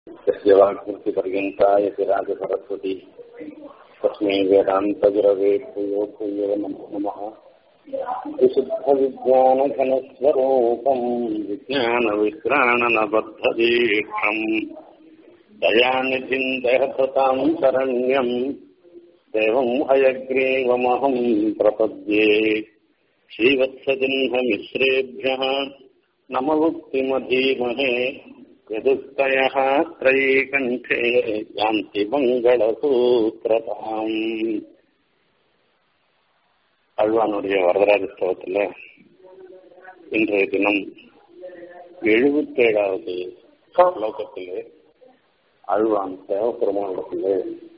तस्य वाक्कृतिपर्यन्ता यति राजसरस्वती तस्मै वेदान्तगुरवे भूयो भूयो नमो नमः विशुद्धविज्ञानघनस्वरूपम् विज्ञानविश्राणनबद्धदीक्षम् दयानिधिम् दहभृताम् शरण्यम् देवम् हयग्रीवमहम् प्रपद्ये श्रीवत्सजिह्नमिश्रेभ्यः नमवुक्तिमधीमहे यदुक्तयः त्रयीकण्ठे यान्ति மங்களசூத்திரதாம் அழ்வானுடைய வரதராஜ ஸ்தவத்தில் இன்றைய தினம் எழுபத்தேழாவது ஸ்லோகத்திலே அழ்வான் தேவபெருமானிடத்திலே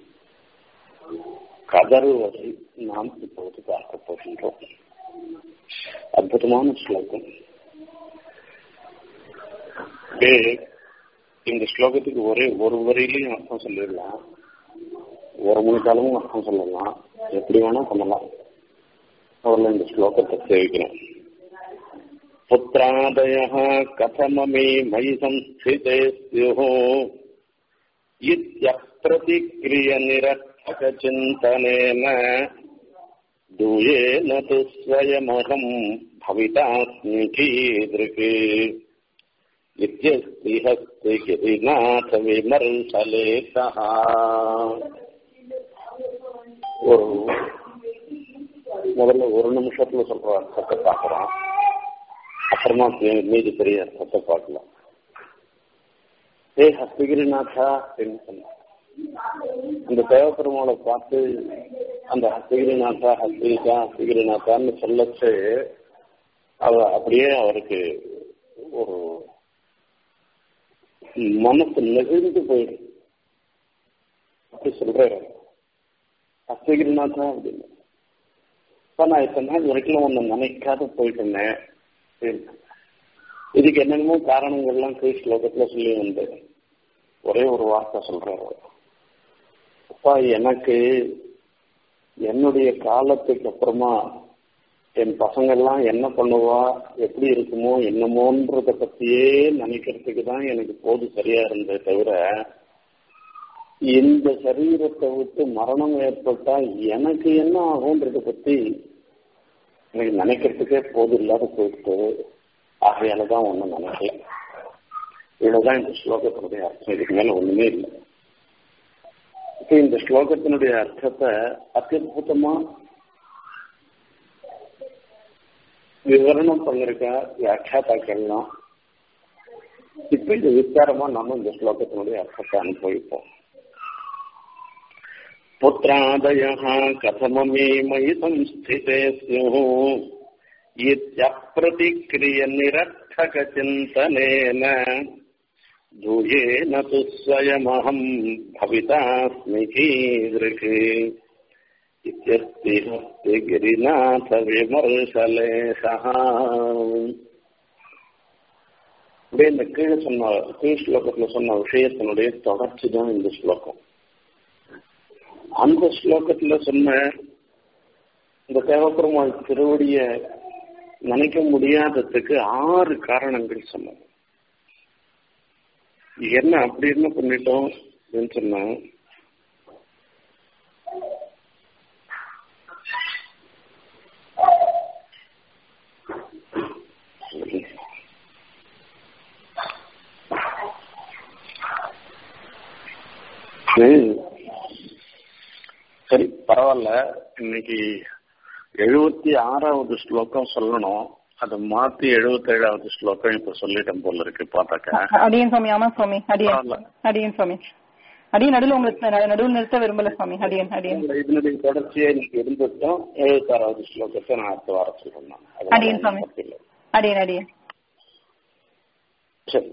கதறுவதை நாம் இப்போது பார்க்க போகின்றோம் அற்புதமான ஸ்லோகம் இந்த ஸ்லோகத்துக்கு ஒரே ஒரு வரியிலையும் அர்த்தம் சொல்லிடலாம் ஒரு மணி காலமும் அர்த்தம் சொல்லலாம் எப்படி வேணா பண்ணலாம் அவர்ல இந்த ஸ்லோகத்தை சேவிக்கிறோம் புத்திராதய கதமமே மயி சம்ஸ்திதே ஸ்யுः इत्यप्रतिक्रिय निरर्थकचिन्तनेन दूयेन तु स्वयमहम् भवितास्मि कीदृक् इत्यस्ति हस्ति गिरिनाथ विमर्शलेशः ஒரு முதல்ல ஒரு நிமிஷத்துல சொல்ற அர்த்தத்தை பார்க்கலாம் அப்புறமா மீதி பெரிய அர்த்தத்தை பார்க்கலாம் ஏ ஹஸ்தகிரிநாதா அப்படின்னு சொன்னார் அந்த தேவப்பெருமாளை பார்த்து அந்த ஹஸ்தகிரிநாதா ஹஸ்திகா ஹஸ்தகிரிநாதான்னு சொல்லச்சு அவ அப்படியே அவருக்கு ஒரு மனசு நெகிழ்ந்து போயிடும் அப்படி சொல்றாரு ஹஸ்தகிரிநாதா அப்படின்னு இப்ப நான் இத்தனை நாள் வரைக்கும் ஒன்னு நினைக்காத போயிட்டேனே இதுக்கு என்னென்னமோ காரணங்கள்லாம் கீழ் ஸ்லோகத்துல சொல்லி வந்து ஒரே ஒரு வார்த்தை சொல்றாரு அப்பா எனக்கு என்னுடைய காலத்துக்கு அப்புறமா என் பசங்கள்லாம் என்ன பண்ணுவா எப்படி இருக்குமோ என்னமோன்றத பத்தியே நினைக்கிறதுக்கு தான் எனக்கு போது சரியா இருந்தே தவிர இந்த சரீரத்தை விட்டு மரணம் ஏற்பட்டா எனக்கு என்ன ஆகும்ன்றத பத்தி எனக்கு நினைக்கிறதுக்கே போது இல்லாத போயிட்டு ஆகையால தான் ஒன்றும் நினைக்கல இவ்வளவுதான் இந்த ஸ்லோகத்தினுடைய அர்த்தம் இதுக்கு மேல ஒண்ணுமே இல்லை இப்ப இந்த ஸ்லோகத்தினுடைய அர்த்தத்தை அத்தியுதமா விவரணம் பண்ணிருக்க வியாக்கியாத்தாக்கள்லாம் இப்ப இது விஸ்தாரமா நம்ம இந்த ஸ்லோகத்தினுடைய அர்த்தத்தை அனுபவிப்போம் புத்திராதய கதமமே மயி சம்ஸ்திதே ஸ்யுः इत्यप्रतिक्रियनिरर्थकचिन्तनेन दूयेन तु स्वयमहम् भवितास्मि कीदृक् इत्यस्ति हस्ति गिरिनाथविमर्शलेशः அப்படியே இந்த கீழே சொன்ன கீழ் ஸ்லோகத்துல சொன்ன விஷயத்தினுடைய தொடர்ச்சி தான் இந்த ஸ்லோகம் அந்த ஸ்லோகத்துல சொன்ன இந்த தேவப்பெருமாள் திருவடிய நினைக்க முடியாததுக்கு ஆறு காரணங்கள் சொன்னோம் என்ன அப்படி என்ன பண்ணிட்டோம் அப்படின்னு சொன்னா சரி பரவாயில்ல இன்னைக்கு எழுபத்தி ஆறாவது ஸ்லோகம் சொல்லணும் அதை மாத்தி எழுபத்தி ஏழாவது ஸ்லோகம் இப்ப சொல்லிட்டேன் போல இருக்கு பாத்தாக்க அடியன் சுவாமி ஆமா சுவாமி அடியன் அடியன் சுவாமி அடியன் நடுவில் உங்களுக்கு நடுவில் நிறுத்த விரும்பல சுவாமி அடியன் அடியன் இதனுடைய தொடர்ச்சியே இன்னைக்கு இருந்துட்டோம் எழுபத்தி ஆறாவது ஸ்லோகத்தை நான் அடுத்த வாரம் சொல்றேன் அடியன் சுவாமி அடியன் அடியன் சரி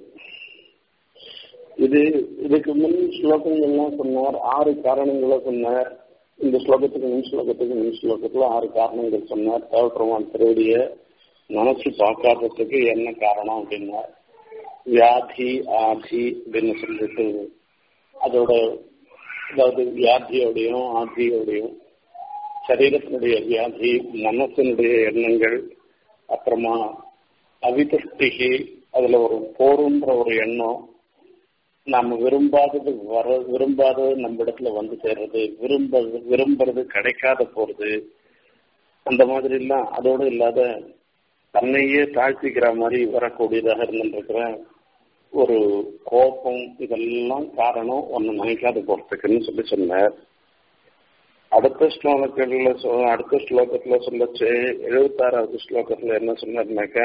இது இதுக்கு முன் ஸ்லோகங்கள்லாம் சொன்னார் ஆறு காரணங்களை சொன்னார் இந்த ஸ்லோகத்துக்கு முன் ஸ்லோகத்துக்கு முன் ஸ்லோகத்துல ஆறு காரணங்கள் சொன்னார் தேவப்பெருமான் திருவடிய நினைச்சு பார்க்காததுக்கு என்ன காரணம் அப்படின்னா வியாதி ஆதி அப்படின்னு சொல்லிட்டு அதோட அதாவது வியாதியோடையும் ஆதியோடையும் சரீரத்தினுடைய வியாதி மனசினுடைய எண்ணங்கள் அப்புறமா அவிதஸ்திகி அதுல ஒரு போருன்ற ஒரு எண்ணம் நாம விரும்பாதது வர விரும்பாதது நம்ம இடத்துல வந்து சேர்றது விரும்பது விரும்புறது கிடைக்காத போறது அந்த மாதிரி எல்லாம் அதோடு இல்லாத தன்னையே தாழ்த்திக்கிற மாதிரி வரக்கூடியதாக இருந்துருக்கிற ஒரு கோபம் இதெல்லாம் காரணம் ஒன்னு நினைக்காத போறதுக்குன்னு சொல்லி சொன்னார் அடுத்த ஸ்லோகத்துல அடுத்த ஸ்லோகத்துல சொல்லச்சு எழுபத்தாறாவது ஸ்லோகத்துல என்ன சொன்னார்னாக்கா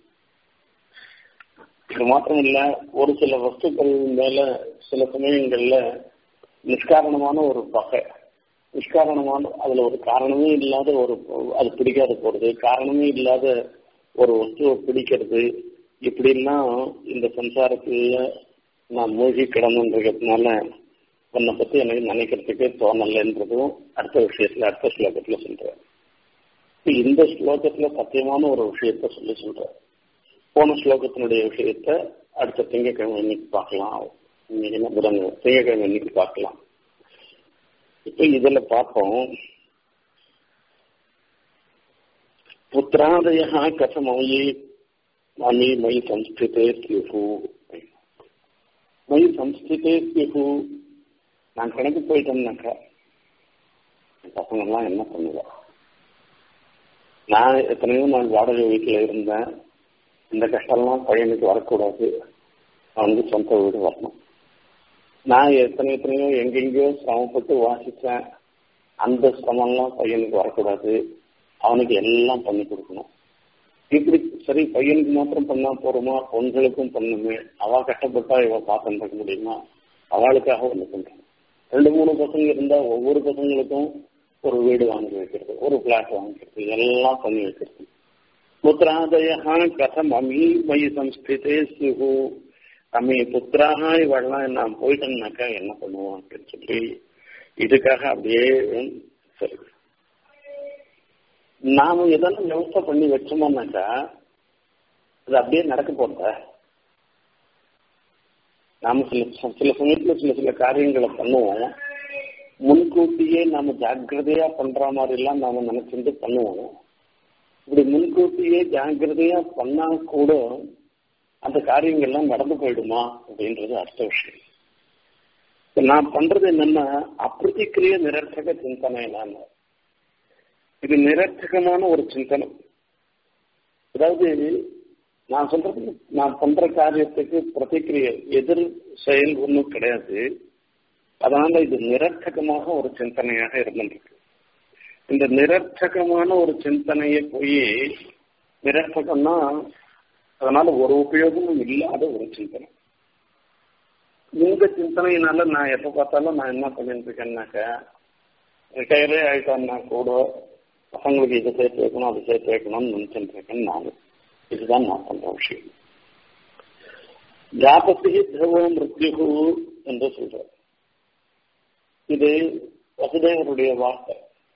இது மாத்திரம் இல்ல ஒரு சில வஸ்துக்கள் மேல சில சமயங்கள்ல நிஷ்காரணமான ஒரு பகை நிஷ்காரணமான அதுல ஒரு காரணமே இல்லாத ஒரு அது பிடிக்காத போறது காரணமே இல்லாத ஒரு வஸ்துவை பிடிக்கிறது இப்படிலாம் இந்த சம்சாரத்துல நான் மூழ்கி கிடந்துன்றதுனால உன்னை பத்தி எனக்கு நினைக்கிறதுக்கே தோணலைன்றதும் அடுத்த விஷயத்துல அடுத்த ஸ்லோகத்துல சொல்றேன் இந்த ஸ்லோகத்துல சத்தியமான ஒரு விஷயத்த சொல்லி சொல்றேன் போன ஸ்லோகத்தினுடைய விஷயத்த அடுத்த திங்கக்கிழமை இன்னைக்கு பார்க்கலாம் இன்னைக்கு என்ன புதன் திங்கக்கிழமை இன்னைக்கு பார்க்கலாம் இப்ப இதுல பார்ப்போம் புத்திராதய கசமயி மாமி மை சம்ஸ்கிருதே ஸ்யுஹு மை சம்ஸ்கிருதே ஸ்யுஹு நான் கணக்கு போயிட்டேன்னாக்கா பசங்கள்லாம் என்ன பண்ணுவா நான் எத்தனையோ நாள் வாடகை வீட்டில் இருந்தேன் இந்த கஷ்டம்லாம் பையனுக்கு வரக்கூடாது அவனுக்கு சொந்த வீடு வரணும் நான் எத்தனை எத்தனையோ எங்கெங்கயோ சிரமப்பட்டு வாசித்தேன் அந்த சிரமம்லாம் பையனுக்கு வரக்கூடாது அவனுக்கு எல்லாம் பண்ணி கொடுக்கணும் இப்படி சரி பையனுக்கு மாத்திரம் பண்ணா போறோமா பொண்களுக்கும் பண்ணுமே அவ கஷ்டப்பட்டா இவ பார்த்துருக்க முடியுமா அவளுக்காக ஒண்ணு பண்றேன் ரெண்டு மூணு பசங்க இருந்தா ஒவ்வொரு பசங்களுக்கும் ஒரு வீடு வாங்கி வைக்கிறது ஒரு பிளாட் வாங்கிக்கிறது எல்லாம் பண்ணி வைக்கிறது புத்திராதய கதம் அமி மயி சம்ஸ்கிருதே சுகு அம்மி புத்திராக இவெல்லாம் நான் போயிட்டேன்னாக்கா என்ன பண்ணுவோம் அப்படின்னு சொல்லி இதுக்காக அப்படியே சரி நாம எதெல்லாம் விவசாய பண்ணி வச்சோமோனாக்கா அது அப்படியே நடக்க போறத நாம சில சில சமயத்துல சில சில காரியங்களை பண்ணுவோம் முன்கூட்டியே நாம ஜாக்கிரதையா பண்ற மாதிரி எல்லாம் நாம நினைச்சிருந்து பண்ணுவோம் இப்படி முன்கூட்டியே ஜாக்கிரதையா பண்ணா கூட அந்த காரியங்கள்லாம் நடந்து போயிடுமா அப்படின்றது அடுத்த விஷயம் நான் பண்றது என்னன்னா அப்பிரதிக்கிரிய நிரர்த்தக சிந்தனை நான் இது நிரர்த்தகமான ஒரு சிந்தனை அதாவது நான் சொல்றது நான் பண்ற காரியத்துக்கு பிரதிக்கிரிய எதிர் செயல் ஒன்றும் கிடையாது அதனால இது நிரர்த்தகமாக ஒரு சிந்தனையாக இருந்திருக்கு இந்த நிரர்த்தகமான ஒரு சிந்தனையை போய் நிரர்த்தகம்னா அதனால ஒரு உபயோகமும் இல்லாத ஒரு சிந்தனை இந்த சிந்தனையினால நான் எப்ப பார்த்தாலும் நான் என்ன பண்ணிட்டு இருக்கேன்னாக்க ரிட்டையரே ஆயிட்டோம்னா கூட பசங்களுக்கு இதை சேர்த்து வைக்கணும் அதை சேர்த்து வைக்கணும்னு நினைச்சுட்டு இருக்கேன் நான் இதுதான் நான் பண்ற விஷயம் ஜாபத்தி திரவ மிருத்யு என்று சொல்ற இது வசுதேவருடைய வார்த்தை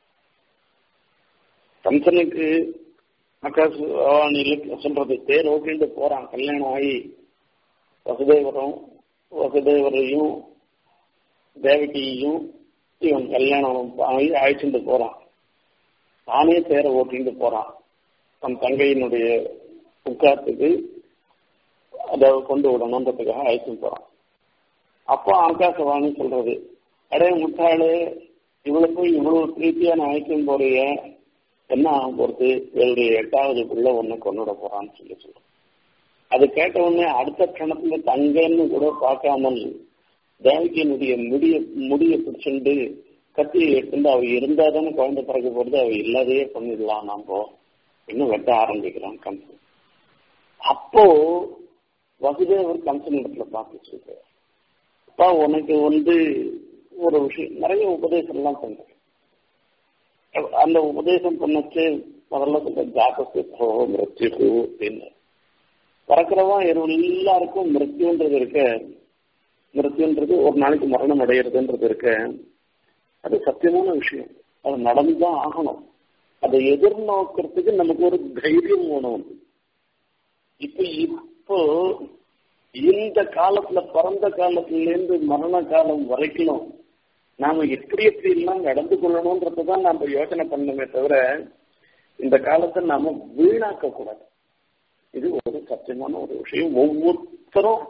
கம்சனுக்கு ஆகாஷ் வாணியில சொல்றது தேர் ஓட்டிட்டு போறான் கல்யாணம் ஆகி வசுதேவரும் வசுதேவரையும் தேவகியையும் இவன் கல்யாணம் ஆகி அழைச்சிட்டு போறான் தானே தேரை ஓட்டிட்டு போறான் தன் தங்கையினுடைய உட்காரத்துக்கு அதை கொண்டு விடணுன்றதுக்காக அழைச்சிட்டு போறான் அப்போ ஆகாசவாணி சொல்றது அடே முட்டாளு இவளுக்கு இவ்வளவு பிரீத்தியா நான் அழைக்கும் போறிய என்ன ஆக போறது இவளுடைய எட்டாவது பிள்ளை ஒண்ணு கொண்டுட போறான்னு சொல்லி சொல்றோம் அது கேட்ட உடனே அடுத்த கணத்துல தங்கன்னு கூட பார்க்காமல் தேவகியினுடைய முடிய முடிய பிடிச்சுண்டு கத்தியை எடுத்துட்டு அவ இருந்தாதானே குழந்தை பிறக்க போறது அவ இல்லாதையே பண்ணிடலாம் நாம இன்னும் வெட்ட ஆரம்பிக்கிறான் கம்சன் அப்போ வசுதேவர் கம்சன் இடத்துல பார்த்து சொல்றாரு அப்பா உனக்கு வந்து ஒரு விஷயம் நிறைய உபதேசம் எல்லாம் பண்றேன் அந்த உபதேசம் பண்ணச்சு முதல்ல சொல்ற ஜாபத்து மிருத்யு அப்படின்னு பறக்கிறவா எல்லாருக்கும் மிருத்யுன்றது இருக்க மிருத்யுன்றது ஒரு நாளைக்கு மரணம் அடையிறதுன்றது இருக்க அது சத்தியமான விஷயம் அது நடந்துதான் ஆகணும் அதை எதிர்நோக்கிறதுக்கு நமக்கு ஒரு தைரியம் வேணும் இப்ப இப்போ இந்த காலத்துல பிறந்த காலத்துல இருந்து மரண காலம் வரைக்கும் நாம எப்படி எப்படி எல்லாம் நடந்து கொள்ளணும்ன்றதுதான் நாம யோசனை பண்ணணுமே தவிர இந்த காலத்தை நாம வீணாக்க கூடாது இது ஒரு சத்தியமான ஒரு விஷயம் ஒவ்வொருத்தரும்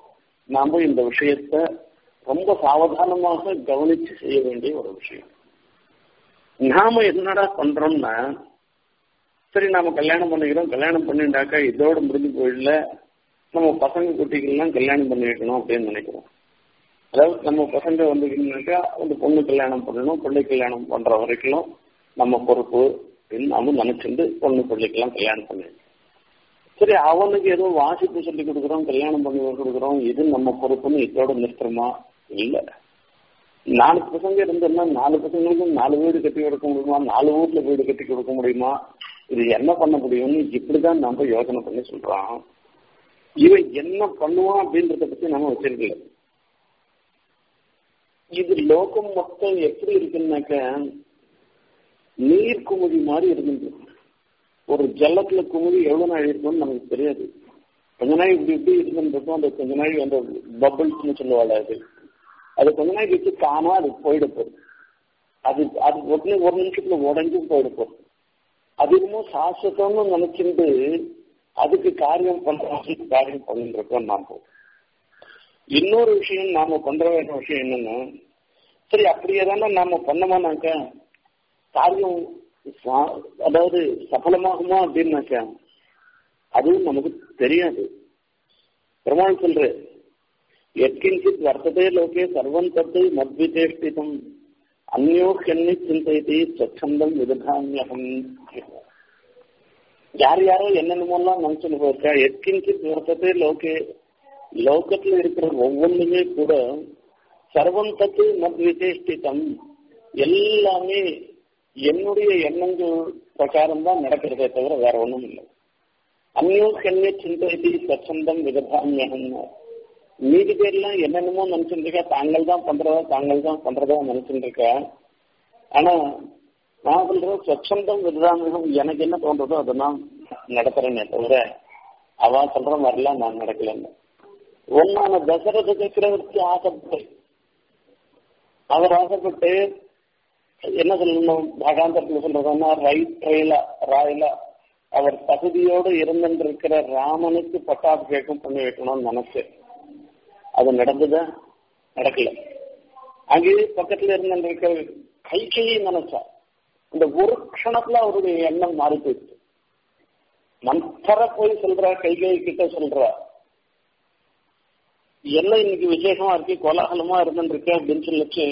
நாம இந்த விஷயத்த ரொம்ப சாவதானமாக கவனிச்சு செய்ய வேண்டிய ஒரு விஷயம் நாம என்னடா பண்றோம்னா சரி நாம கல்யாணம் பண்ணிக்கிறோம் கல்யாணம் பண்ணிட்டாக்கா இதோட முடிஞ்சு போயிடல நம்ம பசங்க குட்டிகள்லாம் கல்யாணம் பண்ணி வைக்கணும் அப்படின்னு நினைக்கிறோம் அதாவது நம்ம பசங்க வந்துக்கினாக்கா அந்த பொண்ணு கல்யாணம் பண்ணணும் பிள்ளை கல்யாணம் பண்ற வரைக்கும் நம்ம பொறுப்பு அப்படின்னு நாம நினைச்சிருந்து பொண்ணு பிள்ளைக்கெல்லாம் கல்யாணம் பண்ணி சரி அவனுக்கு ஏதோ வாசிப்பு சொல்லி கொடுக்குறோம் கல்யாணம் பண்ணி கொடுக்குறோம் இது நம்ம பொறுப்புன்னு இதோட நிறுத்துறோமா இல்ல நாலு பசங்க இருந்தோம்னா நாலு பசங்களுக்கும் நாலு வீடு கட்டி கொடுக்க முடியுமா நாலு ஊர்ல வீடு கட்டி கொடுக்க முடியுமா இது என்ன பண்ண முடியும்னு இப்படிதான் நம்ம யோசனை பண்ணி சொல்றான் இவன் என்ன பண்ணுவான் அப்படின்றத பத்தி நம்ம வச்சிருக்கல இது லோகம் மொத்தம் எப்படி இருக்குன்னாக்க நீர் குமுதி மாதிரி இருந்தது ஒரு ஜலத்துல குமுதி எவ்வளவு நாள் இருக்கும்னு நமக்கு தெரியாது கொஞ்ச நாள் இப்படி இப்படி இருந்துருக்கும் அந்த கொஞ்ச நாள் அந்த பபிள்ஸ்னு சொல்லுவாள் அது அது கொஞ்ச நாள் வச்சு தானா அது போயிட போகுது அது அது உடனே ஒரு நிமிஷத்துல உடஞ்சி போயிட போகுது அது இன்னும் சாஸ்வதம்னு நினைச்சிட்டு அதுக்கு காரியம் பண்றவங்க காரியம் பண்ணிட்டு இருக்கோம் நாம இன்னொரு விஷயம் நாம பண்ற வேண்டிய விஷயம் என்னன்னா சரி அப்படியே தானே நாம பண்ணோமானாக்க காரியம் அதாவது சஃலமாகுமா அப்படின்னாக்கா அதுவும் நமக்கு தெரியாது பெருமாள் சொல்ற எத்கிஞ்சித் வர்த்ததே லோகே சர்வம் தத்து மத்விதேஷ்டிதம் அந்யோ கண்ணி சிந்தைத்தி ஸ்வச்சந்தம் விததாமியகம் யார் யாரோ என்னென்னமோலாம் நினைச்சுட்டு போயிருக்கா எத்கிஞ்சித் வர்த்ததே லோகே லோகத்துல இருக்கிற ஒவ்வொன்றுமே கூட சர்வம் தத்து மத்விதேஷ்டிதம் எல்லாமே என்னுடைய எண்ணங்கள் பிரகாரம் தான் நடக்கிறதே தவிர வேற ஒண்ணும் இல்லை அந்யோ கண்ணிய சிந்தி சச்சந்தம் விதபாமியகம் மீதி பேர்லாம் என்னென்னமோ நினைச்சுட்டு இருக்கா தாங்கள் தான் பண்றதா தாங்கள் தான் பண்றதா நினைச்சுட்டு இருக்கா ஆனா நான் சொல்றது ஸ்வச்சந்தம் விததாமியகம் எனக்கு என்ன தோன்றதோ அதெல்லாம் நடத்துறேனே தவிர அவ சொல்ற மாதிரிலாம் நான் நடக்கலன்னு ஒன்னான தசரத சக்கரவர்த்தி ஆசைப்பட்டு அவர் ஆசைப்பட்டு என்ன சொல்லணும் பாகாந்தரத்துல சொல்றதுன்னா ரைட் ரயிலா ராயிலா அவர் தகுதியோடு இருந்திருக்கிற ராமனுக்கு பட்டாபிஷேகம் பண்ணி வைக்கணும்னு நினைச்சு அது நடந்ததா நடக்கல அங்கேயே பக்கத்துல இருந்திருக்கிற கைகையை நினைச்சா இந்த ஒரு க்ஷணத்துல அவருடைய எண்ணம் மாறி போயிடுச்சு மந்தர போய் சொல்ற கைகை கிட்ட சொல்ற என்ன இன்னைக்கு விசேஷமா இருக்கு கோலாகலமா இருந்துருக்கு அப்படின்னு சொல்லிச்சு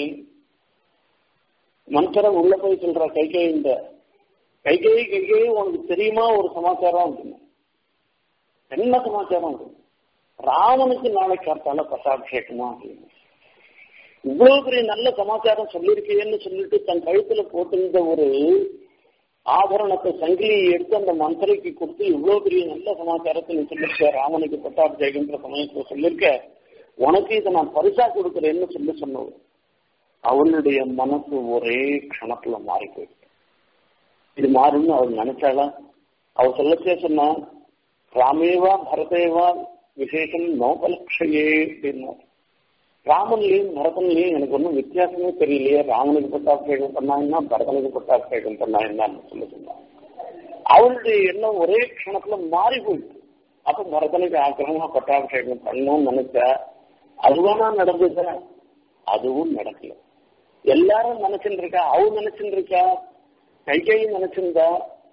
மந்தர உள்ள போய் சொல்ற கைகை இந்த கைகை கைகை உனக்கு தெரியுமா ஒரு சமாச்சாரம் அப்படின்னு என்ன சமாச்சாரம் அப்படின்னு ராமனுக்கு நாளைக்கு காத்தால பட்டாபிஷேகமா அப்படின்னு இவ்வளவு பெரிய நல்ல சமாச்சாரம் சொல்லியிருக்கேன்னு சொல்லிட்டு தன் கழுத்துல போட்டிருந்த ஒரு ஆபரணத்தை சங்கிலியை எடுத்து அந்த மந்திரிக்கு கொடுத்து இவ்வளவு பெரிய நல்ல சமாச்சாரத்தை நீ சொல்லிருக்க ராமனுக்கு பட்டாபிஷேகன்ற சமயத்துல சொல்லிருக்க உனக்கு இதை நான் பரிசா கொடுக்குறேன்னு சொல்லி சொன்னது அவளுடைய மனசு ஒரே க்ஷணத்துல மாறி போயிடுச்சு இது மாறும்னு அவர் நினைச்சாளா அவர் சொல்லச்சே சொன்னா ராமேவா பரதேவா விசேஷம் நோபலக்ஷயே அப்படின்னா ராமன்லயும் பரதன்லயும் எனக்கு ஒன்றும் வித்தியாசமே தெரியலையே ராமனுக்கு பட்டாபிஷேகம் பண்ணாங்கன்னா பரதனுக்கு பட்டாபிஷேகம் பண்ணாங்கன்னு சொல்லி சொன்னான் அவளுடைய எண்ணம் ஒரே க்ஷணத்துல மாறி போயிடுச்சு அப்ப பரதனுக்கு ஆக்கிரமமா பட்டாபிஷேகம் பண்ணணும்னு நினைச்சா அதுவானா நடந்தது அதுவும் நடக்கல எல்லாரும் நினைச்சுட்டு இருக்கா அவ நினைச்சுட்டு இருக்கா கைகையும் நினைச்சிருந்தா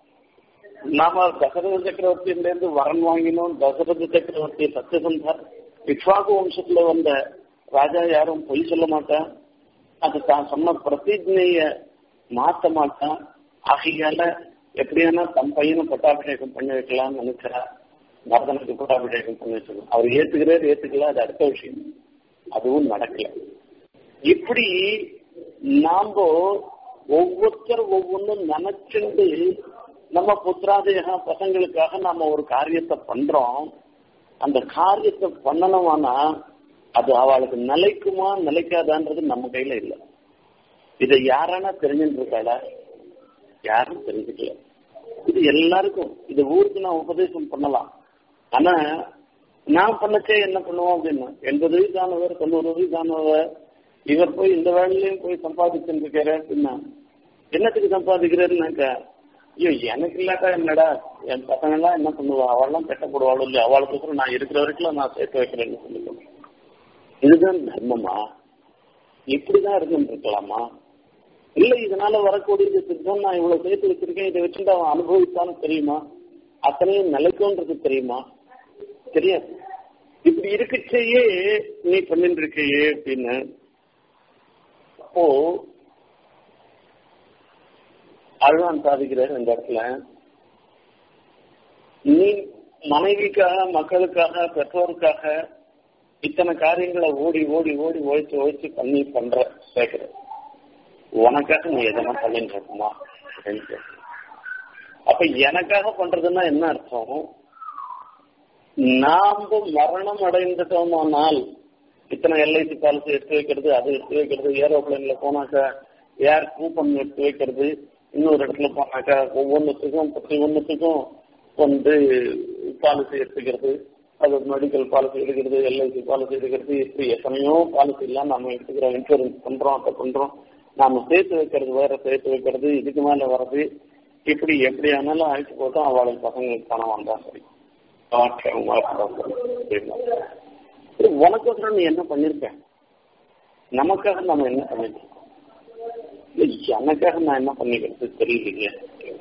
நாம தசரத சக்கரவர்த்தியில இருந்து வரன் வாங்கினோம் தசரத சக்கரவர்த்தி சத்தியசந்தார் இக்ஷாகு வம்சத்துல வந்த ராஜா யாரும் பொய் சொல்ல மாட்டான் அது தான் சொன்ன பிரதிஜைய மாத்த மாட்டான் ஆகையால எப்படியானா தன் பையனை பட்டாபிஷேகம் பண்ணி வைக்கலாம்னு நினைச்சா மரதனுக்கு பட்டாபிஷேகம் பண்ணி வச்சிருக்கோம் அவர் ஏத்துக்கிறார் ஏத்துக்கல அது அடுத்த விஷயம் அதுவும் நடக்கல இப்படி நாம ஒவ்வொருத்தர் ஒவ்வொன்றும் நினைச்சுண்டு நம்ம புத்திராதேக பசங்களுக்காக நாம ஒரு காரியத்தை பண்றோம் அந்த காரியத்தை பண்ணணுமானா அது அவளுக்கு நிலைக்குமா நிலைக்காதான்றது நம்ம கையில இல்லை இதை யாரானா தெரிஞ்சுட்டு இருக்காளா யாரும் தெரிஞ்சுக்கல இது எல்லாருக்கும் இது ஊருக்கு நான் உபதேசம் பண்ணலாம் ஆனா நான் பண்ணச்சே என்ன பண்ணுவோம் அப்படின்னா எண்பது வயசானவர் தொண்ணூறு வயசானவர் இவர் போய் இந்த வேலையிலையும் போய் சம்பாதிச்சுட்டு இருக்காரு அப்படின்னா என்னத்துக்கு சம்பாதிக்கிறாருனாக்கா ஐயோ எனக்கு இல்லாட்டா என்னடா என் பசங்க எல்லாம் என்ன பண்ணுவா அவள்லாம் கட்டப்படுவாளோ இல்லையா அவளுக்கு நான் இருக்கிற வரைக்கும் நான் சேர்த்து வைக்கிறேன்னு சொல்லிக்கணும் இதுதான் தர்மமா இப்படிதான் இருந்துட்டு இருக்கலாமா இல்ல இதனால வரக்கூடியது சித்தம் நான் இவ்வளவு சேர்த்து வச்சிருக்கேன் இதை வச்சுட்டு அவன் அனுபவித்தான்னு தெரியுமா அத்தனையும் நிலைக்கும்ன்றது தெரியுமா தெரியாது இப்படி இருக்கச்சேயே நீ பண்ணிட்டு இருக்கையே அப்படின்னு அப்போ அழுவான் சாதிக்கிறார் இந்த இடத்துல நீ மனைவிக்காக மக்களுக்காக பெற்றோருக்காக இத்தனை காரியங்களை ஓடி ஓடி ஓடி ஒழிச்சு ஒழிச்சு பண்ணி பண்ற கேட்கிற உனக்காக நீ எதனா பண்ணிட்டு இருக்குமா அப்படின்னு கேட்கிற. அப்ப எனக்காக பண்றதுன்னா என்ன அர்த்தம் நாம மரணம் அடைந்துட்டோமானால் இத்தனை எல்ஐசி பாலிசி எடுத்து வைக்கிறது அது எடுத்து வைக்கிறது ஏரோப்ளைன்ல போனாக்கா ஏர் கூப்பன் எடுத்து வைக்கிறது இன்னொரு இடத்துல போனாக்கா ஒவ்வொன்றுத்துக்கும் பத்தி ஒன்றுத்துக்கும் வந்து பாலிசி எடுத்துக்கிறது அது மெடிக்கல் பாலிசி எடுக்கிறது எல்ஐசி பாலிசி எடுக்கிறது இப்படி எத்தனையோ பாலிசி எல்லாம் நம்ம எடுத்துக்கிறோம் இன்சூரன்ஸ் பண்றோம் அதை பண்றோம் நாம சேர்த்து வைக்கிறது வேற சேர்த்து வைக்கிறது இதுக்கு மேல வர்றது இப்படி எப்படி ஆனாலும் ஆயிட்டு போட்டோம் அவளுக்கு பசங்களுக்கு பணம் வந்தா சரி ஆட்சியமா இருந்தா சரி அப்படின்னா. சரி, உனக்கோசரம் நீ என்ன பண்ணிருக்க நமக்காக நம்ம என்ன பண்ணிருக்கோம் இல்ல, எனக்காக நான் என்ன பண்ணிக்கிறது தெரியலையே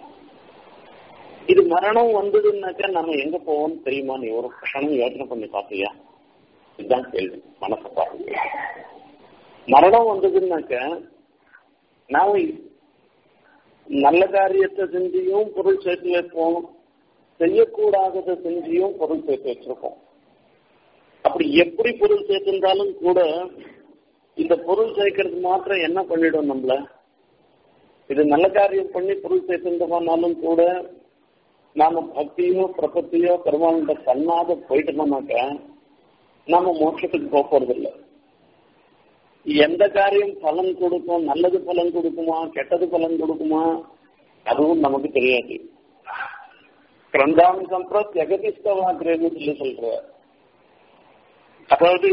இது மரணம் வந்ததுன்னாக்கா நம்ம எங்க போவோம்னு தெரியுமா நீ ஒரு கஷணம் யோசனை பண்ணி பார்த்தியா இதுதான் கேள்வி மனசை பாருங்க மரணம் வந்ததுன்னாக்க நாம நல்ல காரியத்தை செஞ்சியும் பொருள் சேர்த்து வைப்போம் செய்யக்கூடாததை செஞ்சியும் பொருள் சேர்த்து வச்சிருப்போம் அப்படி எப்படி பொருள் சேர்த்திருந்தாலும் கூட இந்த பொருள் சேர்க்கறது மாத்திரம் என்ன பண்ணிடும் நம்மள இது நல்ல காரியம் பண்ணி பொருள் சேர்த்திருந்தோம்னாலும் கூட நாம பக்தியோ பிரபத்தியோ பெருமாண்ட பண்ணாத போயிட்டோம்னாக்க நாம மோட்சத்துக்கு போக போறது இல்லை எந்த காரியம் பலன் கொடுக்கும் நல்லது பலன் கொடுக்குமா கெட்டது பலன் கொடுக்குமா அதுவும் நமக்கு தெரியாது கிரந்தாமி சம்பிரத் ஜெகதிஸ்தவாக்கிறேன்னு சொல்லி சொல்ற அதாவது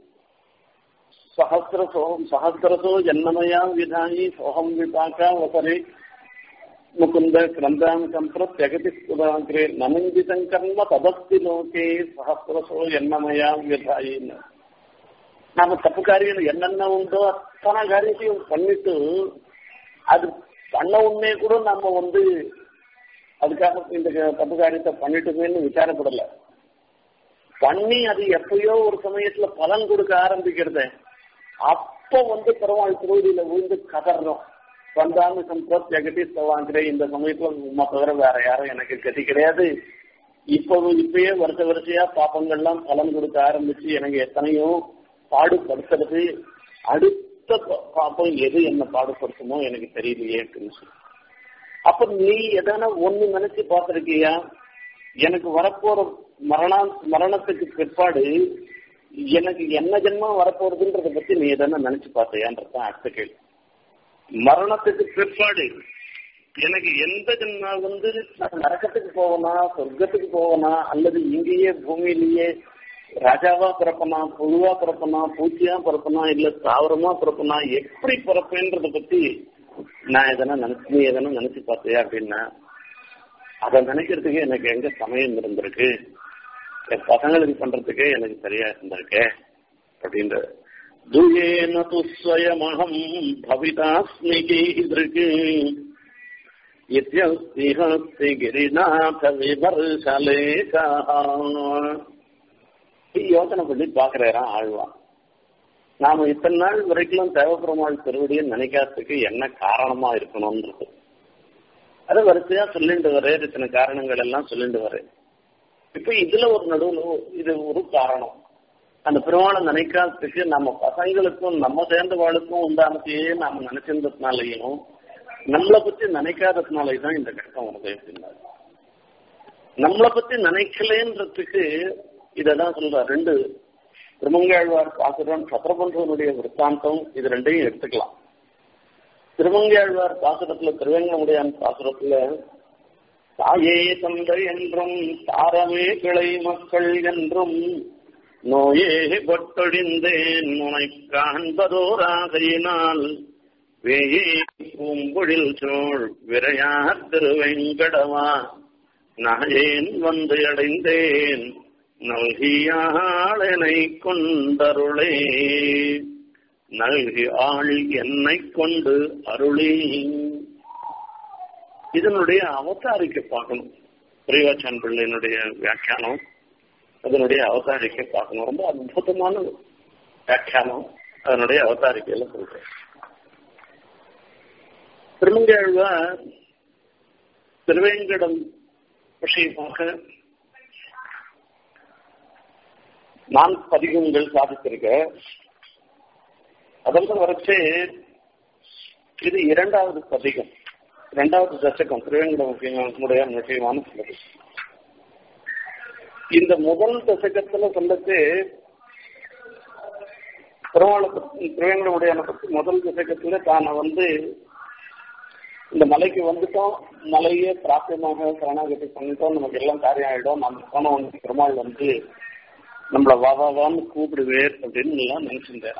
சஹசிரசோ சஹசிரசோ ஜன்மமயா விதாயி சோகம் விபாக்கா வசரே முகுந்த கிரந்தாமி சம்பிரத் ஜெகதிஸ்தவாக்கிறே நமிந்திதம் கர்ம ததஸ்தி லோகே சஹசிரசோ ஜன்மமயா விதாயின்னு நாம தப்பு காரியம் என்னென்ன உண்டோ அத்தனை காரியத்தையும் பண்ணிட்டு அது பண்ண உடனே கூட நம்ம வந்து அதுக்காக இந்த தப்பு காரியத்தை பண்ணிட்டுமேன்னு விசாரப்படல பண்ணி அது எப்பயோ ஒரு சமயத்துல பலன் கொடுக்க ஆரம்பிக்கிறத அப்ப வந்து பெருமாள் திருவடியில விழுந்து கதறோம் வந்தாங்க சம்பத் ஜெகதீஷ் வாங்குறேன் இந்த சமயத்துல உமா தவிர வேற யாரும் எனக்கு கதி கிடையாது இப்போ இப்பயே வருஷ வருஷையா பாப்பங்கள்லாம் பலன் கொடுக்க ஆரம்பிச்சு எனக்கு எத்தனையோ பாடுபடுத்துறது அடுத்த பாப்பம் எது என்ன பாடுபடுத்துமோ எனக்கு தெரியலையே அப்படின்னு சொல்லி அப்ப நீ எதனா ஒண்ணு நினைச்சு பார்த்திருக்கியா எனக்கு வரப்போற மரணா மரணத்துக்கு பிற்பாடு எனக்கு என்ன ஜென்மம் வரப்போறதுன்றத பத்தி நீ எதனா நினைச்சு பார்த்தியான்றதான் அடுத்த கேள்வி மரணத்துக்கு பிற்பாடு எனக்கு எந்த ஜென்மா வந்து நான் நரக்கத்துக்கு போவனா சொர்க்கத்துக்கு போவனா அல்லது இங்கேயே பூமியிலேயே ராஜாவா பிறப்பனா புழுவா பிறப்பனா பூச்சியா பிறப்பனா இல்ல தாவரமா பிறப்பனா எப்படி பிறப்பேன்றத பத்தி நான் எதனா நினைச்சு நீ எதனா நினைச்சு பார்த்தியா அப்படின்னா அதை நினைக்கிறதுக்கு எனக்கு எங்க சமயம் இருந்திருக்கு என் பசங்களுக்கு பண்றதுக்கு எனக்கு சரியா இருந்திருக்கு அப்படின்ற துயேன துஸ்வயமகம் பவிதாஸ்மி கீதிருக்கு இத்தியஸ்தி ஹஸ்தி கிரிநாத விமர்சலேகா யோசனை பண்ணி பாக்குறாராம் ஆழ்வான் நாம இத்தனை நாள் வரைக்கும் தேவபெருமாள் திருவடியை நினைக்காததுக்கு என்ன காரணமா இருக்கணும்ன்றது அதை வரிசையா சொல்லிட்டு வரேன் இத்தனை காரணங்கள் எல்லாம் சொல்லிட்டு வரேன் இப்ப இதுல ஒரு நடுவுல இது ஒரு காரணம் அந்த பெருமாளை நினைக்காததுக்கு நம்ம பசங்களுக்கும் நம்ம சேர்ந்தவாளுக்கும் உண்டானதையே நாம நினைச்சிருந்ததுனாலையும் நம்மளை பத்தி நினைக்காததுனாலே தான் இந்த கஷ்டம் வருது அப்படின்னாரு நம்மளை பத்தி நினைக்கலன்றதுக்கு இததான் சொல்ற ரெண்டு திருமங்கையாழ்வார் பாசுரம் சத்திரபந்தவனுடைய விற்த்தாந்தம் இது ரெண்டையும் எடுத்துக்கலாம் திருமங்கையாழ்வார் பாசுரத்துல திருவேங்கமுடையான் பாசுரத்துல தாயே தந்தை என்றும் தாரமே கிளை மக்கள் என்றும் நோயே கொட்டொழிந்தேன் உனை காண்பதோராகையினால் வேயே பூம்பொழில் சோழ் விரையார் திருவெங்கடவா நாயேன் வந்து அடைந்தேன் நல்கியாளனை கொண்டருளே நல்கி ஆள் என்னை கொண்டு அருளே இதனுடைய அவதாரிக்க பார்க்கணும் பிரிவாச்சான் பிள்ளையினுடைய வியாக்கியானம் அதனுடைய அவதாரிக்க பார்க்கணும் ரொம்ப அற்புதமான வியாக்கியானம் அதனுடைய அவதாரிக்கையில சொல்றேன் திருமங்கழ்வார் திருவேங்கடம் விஷயமாக நான் பதிகங்கள் சாதித்திருக்க அதற்கு வரைச்சு இது இரண்டாவது பதிகம் இரண்டாவது தசகம் திருவேங்கடமுடைய விஷயமான சொல்லுது இந்த முதல் தசகத்துல சொல்லுக்கு பெருமாளை பத்தி திருவேங்கடமுடையான பத்தி முதல் தசகத்துல தான் வந்து இந்த மலைக்கு வந்துட்டோம் மலையே பிராப்தியமாக சரணாகதி பண்ணிட்டோம் நமக்கு எல்லாம் காரியம் ஆயிடும் நம்ம போன வந்து பெருமாள் வந்து நம்மள வா வா வான்னு கூப்பிடுவேர் அப்படின்னு எல்லாம் நினைச்சிருந்தேன்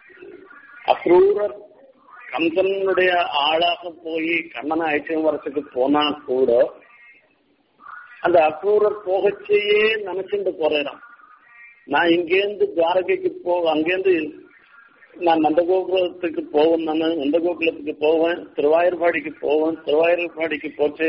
அக்ரூரர் கந்தனுடைய ஆளாக போய் கண்ணனை அழைச்சிட்டு வரத்துக்கு போனா கூட அந்த அக்ரூரர் போகச்சேயே நினைச்சுட்டு போறேன் நான் இங்கேருந்து துவாரகைக்கு போ அங்கேருந்து நான் நந்தகோபுரத்துக்கு போவேன் நான் நந்தகோகுலத்துக்கு போவேன் திருவாயூர்பாடிக்கு போவேன் திருவாயூர்பாடிக்கு போச்சு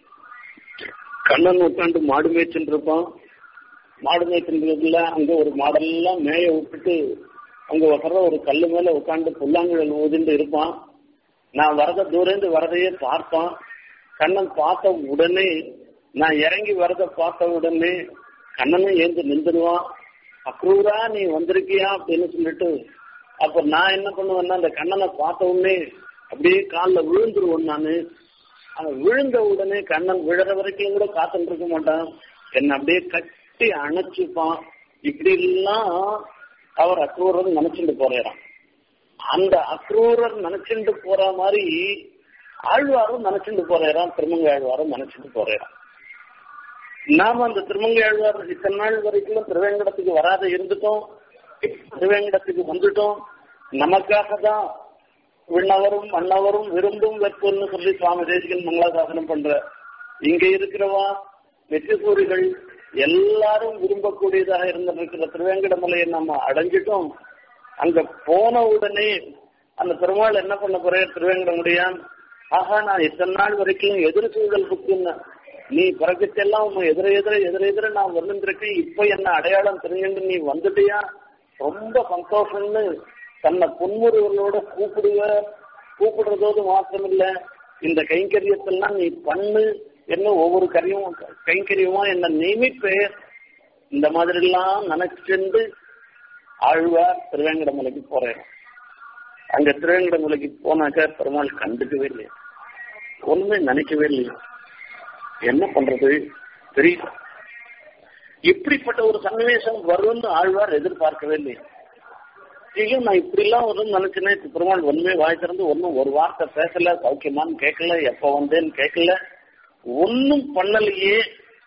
கண்ணன் உட்காந்து மாடு மேய்ச்சிட்டு இருப்பான் மாடு மேய்ச்சிருந்ததுல அங்க ஒரு மாடெல்லாம் மேய விட்டுட்டு அங்க வர்ற ஒரு கல்லு மேல உட்காந்து புல்லாங்குழல் ஊதிண்டு இருப்பான் நான் வரத தூரந்து வரதையே பார்ப்பான் கண்ணன் பார்த்த உடனே நான் இறங்கி வரத பார்த்த உடனே கண்ணனும் ஏந்து நின்றுடுவான் அக்ரூரா நீ வந்திருக்கியா அப்படின்னு சொல்லிட்டு அப்ப நான் என்ன பண்ணுவேன்னா அந்த கண்ணனை பார்த்த உடனே அப்படியே காலில் விழுந்துருவேன் நானு அவன் விழுந்த உடனே கண்ணன் விழுற வரைக்கும் கூட காத்துட்டு இருக்க மாட்டான் என்ன அப்படியே கட்டி அணைச்சுப்பான் இப்படி எல்லாம் அவர் அக்ரூரர் நினைச்சுட்டு போறாராம் அந்த அக்ரூரர் நினைச்சுட்டு போற மாதிரி ஆழ்வாரும் நினைச்சுட்டு போறாராம் திருமங்க ஆழ்வாரும் நினைச்சுட்டு போறாராம் நாம அந்த திருமங்க ஆழ்வார் இத்தனை நாள் வரைக்கும் திருவேங்கடத்துக்கு வராத இருந்துட்டோம் திருவேங்கடத்துக்கு வந்துட்டோம் நமக்காக தான் விண்ணவரும் மன்னவரும் விரும்பும் வெப்பன்னு சொல்லி சுவாமி தேசிகன் மங்களாசாசனம் பண்ற இங்க இருக்கிறவா வெற்றிசூரிகள் எல்லாரும் விரும்பக்கூடியதாக இருந்திருக்கிற திருவேங்கட மலையை நம்ம அடைஞ்சிட்டோம் அங்க போன உடனே அந்த பெருமாள் என்ன பண்ண போறே திருவேங்கட முடியான் ஆஹா நான் இத்தனை நாள் வரைக்கும் எதிர் சூழல் புக்குன்னு நீ பிறகுத்தெல்லாம் உன் எதிர எதிர எதிர எதிர நான் வந்துருக்கேன் இப்ப என்ன அடையாளம் தெரிஞ்சுட்டு நீ வந்துட்டியா ரொம்ப சந்தோஷம்னு தன்னை புன்முறுவர்களோட கூப்பிடுவ கூப்பிடுறதோடு மாத்திரம் இல்ல இந்த கைங்கரியத்தெல்லாம் நீ பண்ணு என்ன ஒவ்வொரு கரியும் கைங்கரியமா என்ன நியமிப்பேர் இந்த மாதிரி எல்லாம் நினைச்சிருந்து ஆழ்வார் திருவேங்கடமலைக்கு போறேன் அங்க திருவேங்கடமலைக்கு போனாக்க பெருமாள் கண்டுக்கவே இல்லையா ஒண்ணுமே நினைக்கவே இல்லையா என்ன பண்றது தெரியல இப்படிப்பட்ட ஒரு சன்னிவேசம் வரும்னு ஆழ்வார் எதிர்பார்க்கவே இல்லையா ஐயோ நான் இப்படி எல்லாம் வரும்னு நினைச்சேனே இப்ப பெருமாள் ஒண்ணுமே வாய் திறந்து ஒன்னும் ஒரு வார்த்தை பேசல சௌக்கியமான்னு கேட்கல எப்ப வந்தேன்னு கேட்கல ஒன்னும் பண்ணலையே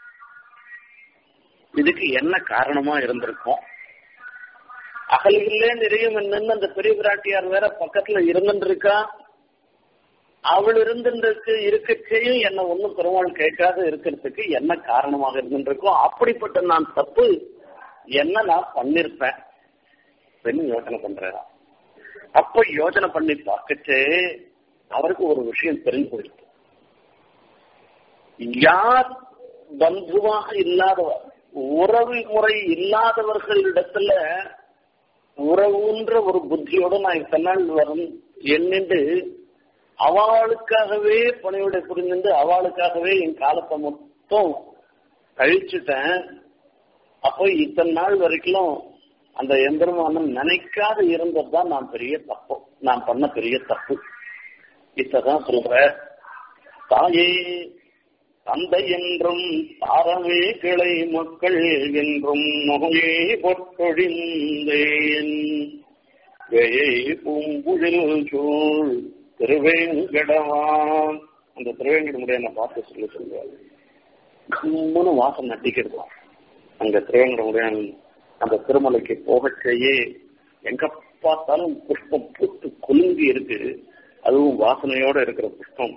இதுக்கு என்ன காரணமா இருந்திருக்கும் அகலிகளே நிறையும் என்னன்னு அந்த பெரிய பிராட்டியார் வேற பக்கத்துல இருந்துட்டு இருக்கா அவள் இருந்துருக்கு இருக்கச்சையும் என்ன ஒன்னும் பெருமாள் கேட்காத இருக்கிறதுக்கு என்ன காரணமாக இருந்துருக்கும் அப்படிப்பட்ட நான் தப்பு என்ன நான் பண்ணிருப்பேன் பெண் யோசனை பண்றா அப்ப யோசனை பண்ணி பார்க்கச்சே அவருக்கு ஒரு விஷயம் தெரிஞ்சு போயிருக்கு யார் பந்துவாக இல்லாதவர் உறவு முறை இல்லாதவர்களிடத்துல உறவுன்ற ஒரு புத்தியோட நான் இத்தனை நாள் வரும் எண்ணிண்டு அவளுக்காகவே பணியோட புரிந்து அவளுக்காகவே என் காலத்தை மொத்தம் கழிச்சுட்டேன் அப்போ இத்தனை நாள் வரைக்கும் அந்த எம்பெருமானம் நினைக்காத இருந்தது தான் நான் பெரிய தப்பு நான் பண்ண பெரிய தப்பு இதான் சொல்ற தாயே தந்தை என்றும் தாரமே கிளை மக்கள் என்றும் நோயே பொற்கொழிந்தேன் வேயை பூம்புழில் சூழ் திருவேங்கடவான் அந்த திருவேங்கடமுடைய என்ன பார்த்து சொல்லி சொல்லுவார் கம்முன்னு வாசம் நட்டிக்கிடுவான் அங்க திருவேங்கடமுடைய அந்த திருமலைக்கு போகச்சேயே எங்க பார்த்தாலும் புஷ்பம் பூத்து குலுங்கி இருக்கு அதுவும் வாசனையோட இருக்கிற புஷ்பம்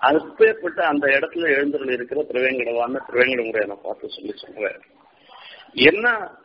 அப்பேற்பட்ட அந்த இடத்துல எழுந்தருள் இருக்கிற திருவேங்கடவான்னு திருவேங்கடமுறையான பார்த்து சொல்லி சொல்றாரு என்ன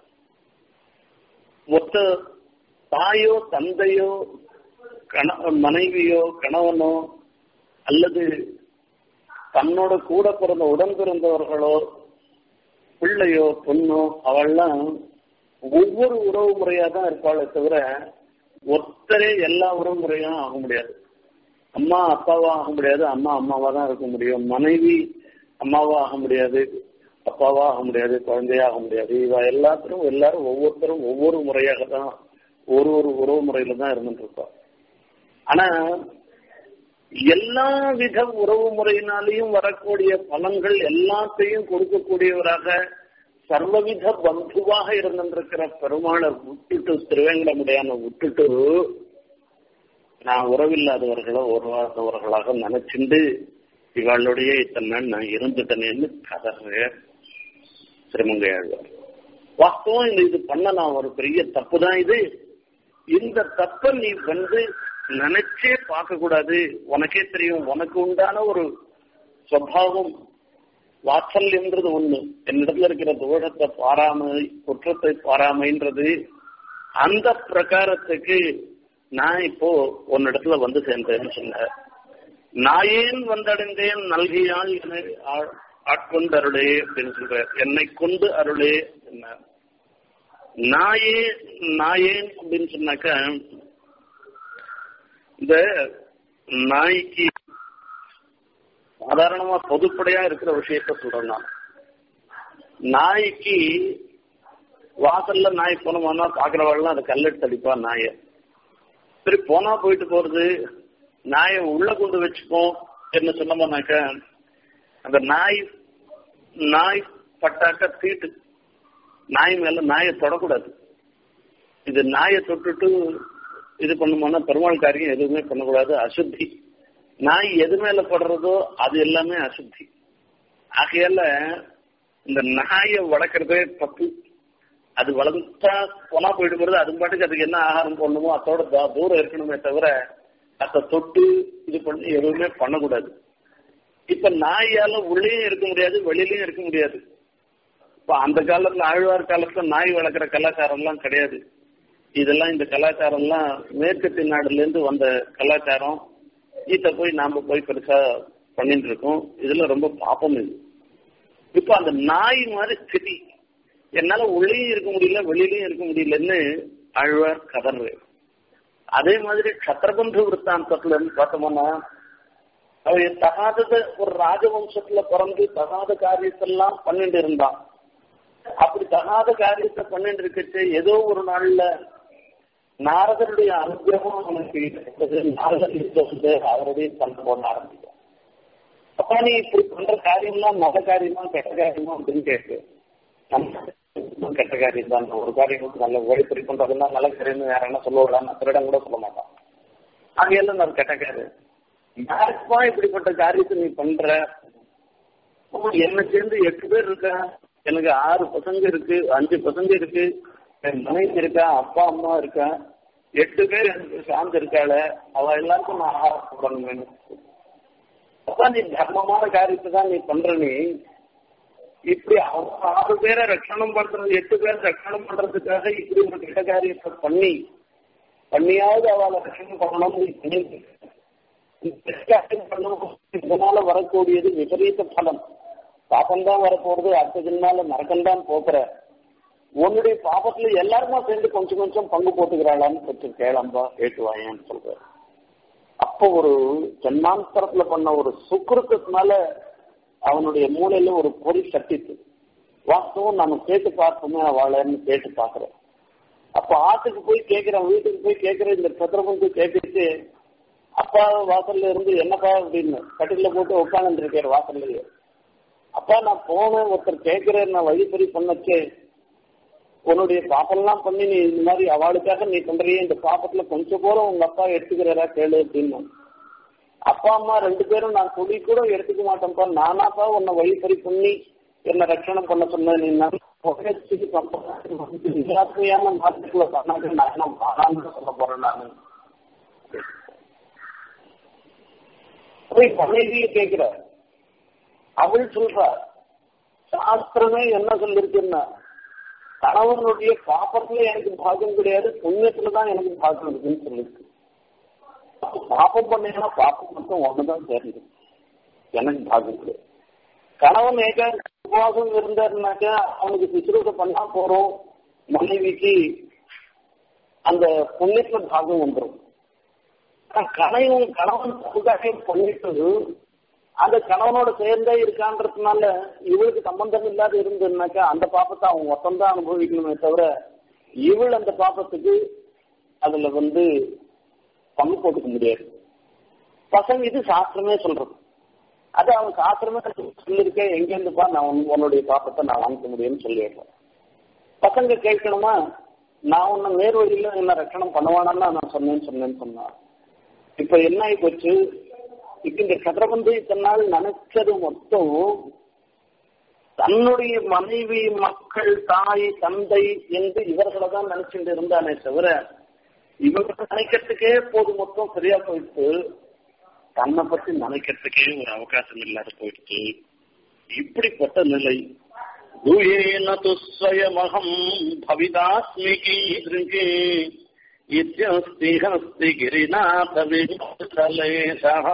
ஒத்த தாயோ தந்தையோ கண மனைவியோ கணவனோ அல்லது தன்னோட கூட பிறந்த உடன் பிறந்தவர்களோ பிள்ளையோ பொண்ணோ அவள்லாம் ஒவ்வொரு உறவு முறையா தான் இருப்பாளே தவிர ஒத்தரே எல்லா உறவு முறையும் ஆக முடியாது அம்மா அப்பாவா ஆக முடியாது அம்மா அம்மாவா தான் இருக்க முடியும் மனைவி அம்மாவா ஆக முடியாது அப்பாவா ஆக முடியாது குழந்தையா ஆக முடியாது இவ எல்லாத்திலும் எல்லாரும் ஒவ்வொருத்தரும் ஒவ்வொரு முறையாக தான் ஒரு ஒரு உறவு முறையில தான் இருந்துட்டு இருக்கோம் ஆனா எல்லா வித உறவு முறையினாலையும் வரக்கூடிய பலன்கள் எல்லாத்தையும் கொடுக்கக்கூடியவராக சர்வவித பந்துவாக இருந்திருக்கிற பெருமாளை விட்டுட்டு திருவேங்கடமுடையான விட்டுட்டு நான் உறவில்லாதவர்களோ உறவாதவர்களாக நினைச்சுண்டு இவளுடைய இத்தனை நாள் நான் இருந்துட்டேனேன்னு கதற திருமங்கையாழ்வார் வாஸ்தவம் இந்த இது பண்ண நான் ஒரு பெரிய தப்பு தான் இது இந்த தப்பை நீ வந்து நினைச்சே பார்க்க கூடாது உனக்கே தெரியும் உனக்கு உண்டான ஒரு சுவாவம் வாத்சல்யம்ன்றது ஒண்ணு என்னிடத்துல இருக்கிற தோஷத்தை பாராமை குற்றத்தை பாராமைன்றது அந்த பிரகாரத்துக்கு நான் இப்போ உன்னிடத்துல வந்து சேர்ந்தேன்னு சொன்ன நான் ஏன் வந்தடைந்தேன் நல்கியால் என ஆட்கொண்டு அருளே அப்படின்னு சொல்ற என்னை கொண்டு அருளே என்ன நாயே நாயேன் அப்படின்னு சொன்னாக்க இந்த நாய்க்கு சாதாரணமா பொதுப்படையா இருக்கிற விஷயத்த சொல்றேன் நான் நாய்க்கு வாசல்ல நாய் போனோம்னா பாக்குறவாள்லாம் அதை கல்லெடுத்து அடிப்பா நாய சரி போனா போயிட்டு போறது நாயை உள்ள கொண்டு வச்சுப்போம் என்ன சொன்னோம்னாக்க அந்த நாய் நாய் பட்டாக்க தீட்டு நாய் மேல நாயை தொடக்கூடாது இது நாயை தொட்டுட்டு இது பண்ணுமோனா பெருமாள் காரியம் எதுவுமே பண்ணக்கூடாது அசுத்தி நாய் எது மேல படுறதோ அது எல்லாமே அசுத்தி ஆகையால இந்த நாயை வளர்க்கறதே தப்பு அது வளர்ந்தா போனா போயிட்டு போறது அது பாட்டுக்கு அதுக்கு என்ன ஆகாரம் போடணுமோ அதோட தூரம் இருக்கணுமே தவிர அதை தொட்டு இது பண்ணி எதுவுமே பண்ணக்கூடாது இப்ப நாயால உள்ளேயும் இருக்க முடியாது வெளியிலயும் இருக்க முடியாது இப்ப அந்த காலத்துல ஆழ்வார் காலத்துல நாய் வளர்க்குற கலாச்சாரம் எல்லாம் கிடையாது இதெல்லாம் இந்த கலாச்சாரம் எல்லாம் மேற்கத்திய நாடுல இருந்து வந்த கலாச்சாரம் இத போய் நாம போய் பெருசா பண்ணிட்டு இருக்கோம் இதுல ரொம்ப பாப்பம் இது இப்ப அந்த நாய் மாதிரி ஸ்திதி என்னால உள்ளேயும் இருக்க முடியல வெளியிலயும் இருக்க முடியலன்னு ஆழ்வார் கதறு அதே மாதிரி சத்திரபந்து விற்த்தாந்தத்துல இருந்து பார்த்தோம்னா அவ தகாதத ஒரு ராஜவம்சத்துல பிறந்து தகாத காரியத்தெல்லாம் பண்ணிட்டு இருந்தான் அப்படி தகாத காரியத்தை பண்ணிட்டு இருக்கச்சு ஏதோ ஒரு நாள்ல நாரதருடைய அனுகிரகம் அவனுக்கு கிடைத்தது நாரதர் வந்து அவருடைய சண்டை போட ஆரம்பிக்கும் அப்பா நீ இப்படி பண்ற காரியம்லாம் நல்ல காரியமா கெட்ட காரியமா அப்படின்னு கேட்டு கெட்ட காரியம் தான் ஒரு காரியம் நல்ல ஓடிப்பறி பண்றதெல்லாம் நல்ல காரியம்னு வேற என்ன சொல்லுவாங்க திருடம் கூட சொல்ல மாட்டான் அங்கெல்லாம் நான் கெட்ட காரியம் யாருக்குமா இப்படிப்பட்ட காரியத்தை நீ பண்ற என்ன சேர்ந்து எட்டு பேர் இருக்கா எனக்கு ஆறு பசங்க இருக்கு அஞ்சு பசங்க இருக்கு என் மனைவி இருக்கா அப்பா அம்மா இருக்கா எட்டு பேர் எனக்கு சார்ந்து இருக்காள அவ எல்லாருக்கும் நான் ஆகாரம் போடணும் அப்ப நீ தர்மமான காரியத்தை தான் நீ பண்ற நீ இப்படி அவங்க ஆறு பேரை ரட்சணம் பண்றது எட்டு பேர் ரட்சணம் பண்றதுக்காக இப்படி ஒரு கெட்ட காரியத்தை பண்ணி பண்ணியாவது அவளை ரட்சணம் பண்ணணும் நீ பண்ணி இதனால வரக்கூடியது விபரீத பலம் பாப்பம் தான் வரப்போறது அடுத்த ஜென்மால நரக்கம் தான் போக்குற உன்னுடைய பாபத்துல எல்லாருமா சேர்ந்து கொஞ்சம் கொஞ்சம் பங்கு போட்டுக்கிறாளான்னு கொஞ்சம் கேளம்பா கேட்டுவாயன்னு சொல்ற அப்போ ஒரு ஜன்மாந்தரத்துல பண்ண ஒரு சுக்கிருத்தத்தினால அவனுடைய மூளையில ஒரு பொறி சட்டித்து வாஸ்தவம் நம்ம கேட்டு பார்ப்போமே அவளைன்னு கேட்டு பாக்குறேன் அப்ப ஆத்துக்கு போய் கேட்கிறேன் வீட்டுக்கு போய் கேட்கிறேன் இந்த சத்திரபந்து கேட்டுட்டு அப்பா வாசல்ல இருந்து என்னப்பா அப்படின்னு கட்டில போட்டு உட்காந்து இருக்காரு வாசல்லையே அப்பா நான் போனேன் ஒருத்தர் கேட்கிறேன் நான் வழிப்பறி பண்ணச்சே உன்னுடைய பாப்பெல்லாம் பண்ணி நீ இந்த மாதிரி அவளுக்காக நீ பண்றியே இந்த பாப்பத்துல கொஞ்சம் கூட உங்க அப்பா எடுத்துக்கிறாரா கேளு அப்படின்னு அப்பா அம்மா ரெண்டு பேரும் நான் சொல்லி கூட எடுத்துக்க மாட்டேன்ப்பா நானாப்பா உன்னை வழிப்பறி பண்ணி என்ன ரட்சணம் பண்ண சொன்னேன் நீ எல்லாத்தையான மாற்றத்துல பண்ணாங்க நான் என்ன வாழான்னு சொல்ல போறேன் நானு போய் மனைவியை கேட்கிற அவள் சொல்றா சாஸ்திரமே என்ன சொல்லிருக்குன்னா கணவனுடைய பாப்பத்துல எனக்கு பாகம் கிடையாது புண்ணியத்துல தான் எனக்கு பாகம் இருக்குன்னு சொல்லிருக்கு பாப்பம் பண்ணீங்கன்னா பாப்பம் மட்டும் ஒண்ணுதான் தெரியுது எனக்கு பாகம் கிடையாது கணவன் ஏகாந்த உபவாசம் இருந்தாருனாக்கா அவனுக்கு சுசுரூஷ பண்ணா போறோம் மனைவிக்கு அந்த புண்ணியத்துல பாகம் வந்துடும் கணவன் கணவன் தப்புக்காக பண்ணிட்டு அந்த கணவனோட சேர்ந்தே இருக்கான்றதுனால இவளுக்கு சம்பந்தம் இல்லாத இருந்ததுனாக்கா அந்த பாப்பத்தை அவன் மொத்தம்தான் அனுபவிக்கணுமே தவிர இவள் அந்த பாப்பத்துக்கு அதுல வந்து பங்கு போட்டுக்க முடியாது பசங்க இது சாஸ்திரமே சொல்றது அது அவன் சாஸ்திரமே சொல்லியிருக்கேன் எங்க இருந்துப்பா நான் உன்னுடைய பாப்பத்தை நான் வாங்கிக்க முடியும்னு சொல்லிடுறேன் பசங்க கேட்கணுமா நான் உன்னை நேர் வழியில என்ன ரட்சணம் பண்ணுவானான்னு நான் சொன்னேன்னு சொன்னேன்னு சொன்னான் இப்ப என்ன ஆகி போச்சு இப்ப இந்த கதிரபந்து இத்தனை நாள் நினைச்சது மொத்தம் தன்னுடைய மனைவி மக்கள் தாய் தந்தை என்று இவர்களை தான் நினைச்சுட்டு இருந்தானே தவிர இவங்க நினைக்கிறதுக்கே போது மொத்தம் சரியா போயிட்டு தன்னை பத்தி நினைக்கிறதுக்கே ஒரு அவகாசம் இல்லாத போயிடுச்சு இப்படிப்பட்ட நிலை தூயேன துஸ்வயமகம் பவிதாஸ்மி கீதృకే இத்யஸ்தி ஹஸ்தி கிரிநாத விமலேசः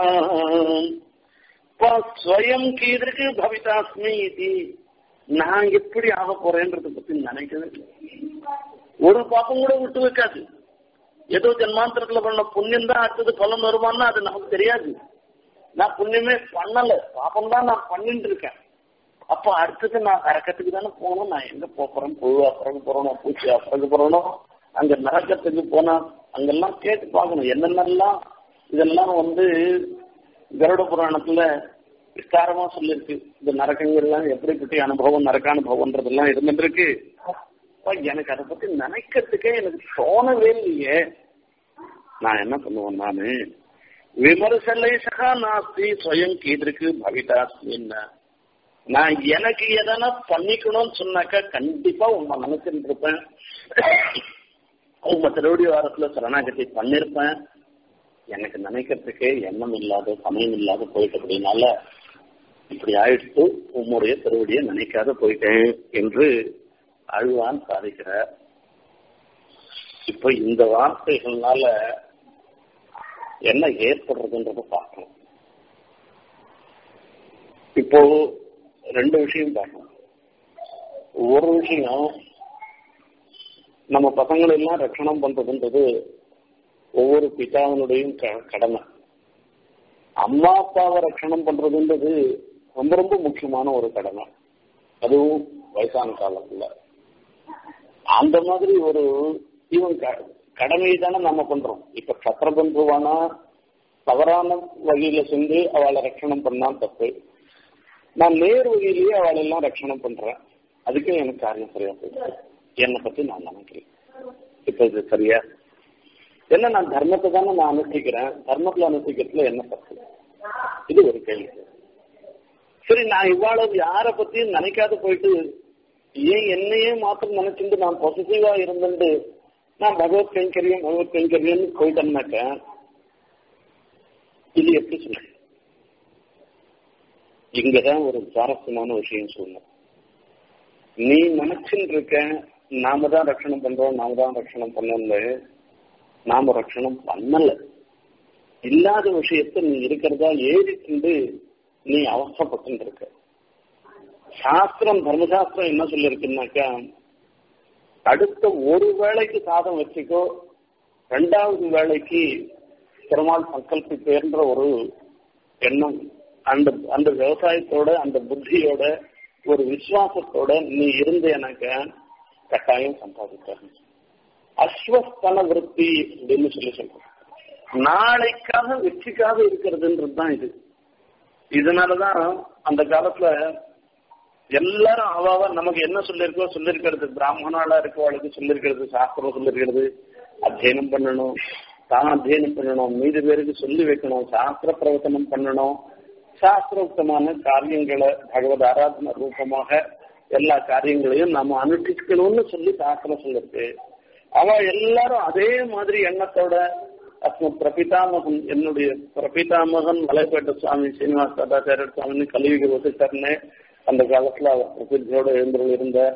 ஸ்வயம் கீதற்கு பவிதாஸ்மி இது நான் எப்படி ஆக போறேன்றத பத்தி நினைக்கவே ஒரு பாப்பம் கூட விட்டு வைக்காது ஏதோ ஜென்மாந்திரத்துல பண்ண புண்ணியம் தான் அடுத்தது பலன் வருமானா அது நமக்கு தெரியாது நான் புண்ணியமே பண்ணல பாப்பம் தான் நான் பண்ணிட்டு இருக்கேன் அப்ப அடுத்தது நான் நரக்கத்துக்கு தானே போகணும் நான் எங்க போறேன் புழுவா பிறகு போறணும் பூச்சியா பிறகு போறணும் அங்க நரக்கத்துக்கு போனா அங்கெல்லாம் கேட்டு பார்க்கணும் என்னென்னலாம் இதெல்லாம் வந்து கருட புராணத்துல விஸ்தாரமா சொல்லியிருக்கு இந்த நரக்கங்கள்லாம் எப்படிப்பட்ட அனுபவம் நரக்க அனுபவம்ன்றதெல்லாம் இருந்துட்டு இருக்கு எனக்கு அதை பத்தி நினைக்கிறதுக்கே எனக்கு தோணவே இல்லையே நான் என்ன பண்ணுவேன் நானு விமர்சலேஷகா நாஸ்தி ஸ்வயம் கீதருக்கு பவிதாஸ்மின்னா நான் எனக்கு எதனா பண்ணிக்கணும்னு சொன்னாக்கா கண்டிப்பா உங்க நினைச்சுட்டு இருப்பேன் உங்க திருவடி வாரத்துல சரணாகதி பண்ணிருப்பேன் எனக்கு நினைக்கிறதுக்கே எண்ணம் இல்லாத சமயம் இல்லாத போயிட்டு அப்படின்னால இப்படி ஆயிடுத்து உம்முடைய திருவடியை நினைக்காத போயிட்டேன் என்று அழுவான் சாதிக்கிறார் இப்ப இந்த வார்த்தைகள்னால என்ன ஏற்படுறதுன்றத பார்க்கணும் இப்போ ரெண்டு விஷயம் பார்க்கணும் ஒரு விஷயம் நம்ம பசங்களை எல்லாம் ரட்சணம் பண்றதுன்றது ஒவ்வொரு பிதாவினுடையும் கடமை அம்மா அப்பாவை ரட்சணம் பண்றதுன்றது ரொம்ப ரொம்ப முக்கியமான ஒரு கடமை அதுவும் வயசான காலத்துல அந்த மாதிரி ஒரு இவன் கடமையை தானே நம்ம பண்றோம் இப்ப சத்திரபந்துவானா தவறான வழியில சென்று அவளை ரட்சணம் பண்ணா தப்பு நான் நேர் வழியிலேயே அவளை எல்லாம் ரட்சணம் பண்றேன் அதுக்கே எனக்கு காரியம் சரியா போயிடுச்சு என்னை பத்தி நான் நினைக்கிறேன் இப்ப இது சரியா என்ன நான் தர்மத்தை தானே நான் அனுஷ்டிக்கிறேன் தர்மத்துல அனுஷ்டிக்கிறதுல என்ன தப்பு இது ஒரு கேள்வி சரி நான் இவ்வளவு யார பத்தியும் நினைக்காத போயிட்டு ஏன் என்னையே மாத்திரம் நினைச்சுட்டு நான் பொசிட்டிவா இருந்துட்டு நான் பகவத் கைங்கரியம் பகவத் கைங்கரியம் போயிட்டேன்னாக்க இது எப்படி சொல்ல இங்கதான் ஒரு சுவாரஸ்யமான விஷயம் சொல்லணும் நீ நினைச்சுட்டு இருக்க நாம தான் ரட்சணம் பண்றோம் நாம தான் ரட்சணம் பண்ணல நாம ரட்சணம் பண்ணல இல்லாத விஷயத்த நீ இருக்கிறதா ஏறிட்டு நீ அவசரப்பட்டு இருக்க சாஸ்திரம் தர்மசாஸ்திரம் என்ன சொல்லிருக்குன்னாக்கா அடுத்த ஒரு வேளைக்கு சாதம் வச்சுக்கோ ரெண்டாவது வேளைக்கு பெருமாள் சங்கல்பிப்பேன்ற ஒரு எண்ணம் அந்த அந்த விவசாயத்தோட அந்த புத்தியோட ஒரு விசுவாசத்தோட நீ இருந்தேனாக்க கட்டாயம் சம்பாதிக்க அஸ்வஸ்தன விற்பி அப்படின்னு சொல்லி சொல்றோம் நாளைக்காக வெற்றிக்காக இருக்கிறதுன்றது தான் இது இதனாலதான் அந்த காலத்துல எல்லாரும் அவாவா நமக்கு என்ன சொல்லிருக்கோ சொல்லிருக்கிறது பிராமணாலா இருக்கவாளுக்கு சொல்லிருக்கிறது சாஸ்திரம் சொல்லிருக்கிறது அத்தியனம் பண்ணணும் தான் அத்தியனம் பண்ணணும் மீது பேருக்கு சொல்லி வைக்கணும் சாஸ்திர பிரவச்சனம் பண்ணணும் சாஸ்திரோக்தமான காரியங்களை பகவத் ஆராதன ரூபமாக எல்லா காரியங்களையும் நம்ம அனுஷ்டிக்கணும்னு சொல்லி சாஸ்திரம் சொல்லிருக்கு அவ எல்லாரும் அதே மாதிரி எண்ணத்தோட அஸ்ம பிரபிதாமகன் என்னுடைய பிரபிதாமகன் மலைப்பேட்ட சுவாமி சீனிவாச தாத்தாச்சாரியர் சுவாமி கலியுக வசித்தர்னே அந்த காலத்துல அவர் பிரசித்தியோட எழுந்தருள் இருந்த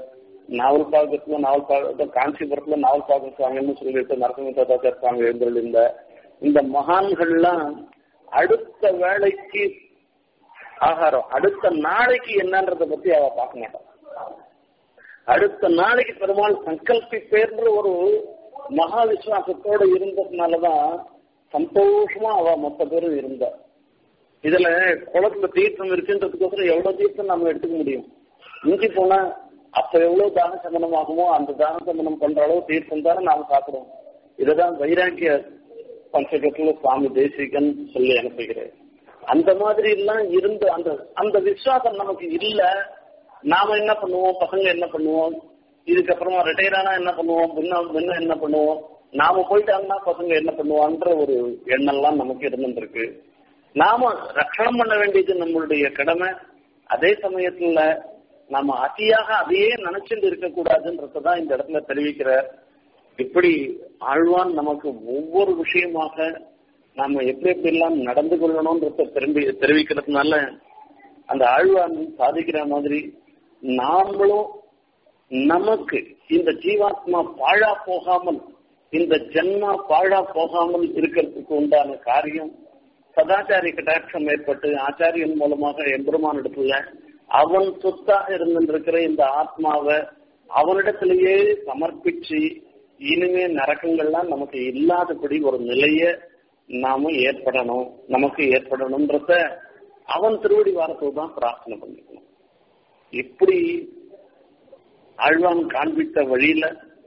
நாவல் பாகத்துல நாவல் பாக காஞ்சிபுரத்துல நாவல் பாக சுவாமின்னு சொல்லிட்டு நரசிம்மதாச்சார் சுவாமி எழுந்திருந்த இந்த மகான்கள்லாம் அடுத்த வேலைக்கு ஆகாரம் அடுத்த நாளைக்கு என்னன்றத பத்தி அவ பார்க்க மாட்டான் அடுத்த நாளைக்கு பெருமாள் சங்கல்பிப்பேர்ன்ற ஒரு மகா விசுவாசத்தோட இருந்ததுனாலதான் சந்தோஷமா அவ மொத்த பேரும் இருந்தா இதுல குளத்துல தீர்த்தம் இருக்குன்றதுக்கோசரம் எவ்வளவு தீர்த்தம் நம்ம எடுத்துக்க முடியும் மிஞ்சி போனா அப்ப எவ்வளவு தான சமனம் ஆகுமோ அந்த தான சமனம் பண்ற அளவு தீர்த்தம் தானே நாம சாப்பிடுவோம் இதுதான் வைராக்கிய பஞ்சகத்துல சுவாமி தேசிகன் சொல்லி அனுப்புகிறேன் அந்த மாதிரி எல்லாம் இருந்து அந்த அந்த விசுவாசம் நமக்கு இல்ல நாம என்ன பண்ணுவோம் பசங்க என்ன பண்ணுவோம் இதுக்கப்புறமா ரிட்டையர் ஆனா என்ன பண்ணுவோம் முன்ன முன்ன என்ன பண்ணுவோம் நாம போயிட்டாங்கன்னா பசங்க என்ன பண்ணுவான்ற ஒரு எண்ணம்லாம் நமக்கு இருந்துருக்கு நாம ரட்சணம் பண்ண வேண்டியது நம்மளுடைய கடமை அதே சமயத்துல நாம அதியாக அதையே நினைச்சுட்டு இருக்கக்கூடாதுன்றதான் இந்த இடத்துல தெரிவிக்கிறார் இப்படி ஆழ்வான் நமக்கு ஒவ்வொரு விஷயமாக நாம எப்படி எப்படி எல்லாம் நடந்து கொள்ளணும்ன்றத திரும்பி தெரிவிக்கிறதுனால அந்த ஆழ்வான் சாதிக்கிற மாதிரி நாமளும் நமக்கு இந்த ஜீவாத்மா பாழா போகாமல் இந்த ஜென்மா பாழா போகாமல் இருக்கிறதுக்கு உண்டான காரியம் சதாச்சாரிய கட்டாட்சம் ஏற்பட்டு ஆச்சாரியன் மூலமாக எம்பெருமான் இடத்துல அவன் சொத்தாக இருந்திருக்கிற இந்த ஆத்மாவை அவனிடத்திலேயே சமர்ப்பிச்சு இனிமே நரக்கங்கள்லாம் நமக்கு இல்லாதபடி ஒரு நிலைய நாம ஏற்படணும் நமக்கு ஏற்படணும்ன்றத அவன் திருவடி வாரத்தை தான் பிரார்த்தனை பண்ணிக்கணும் இப்படி ஆழ்வான் காண்பித்த வழியில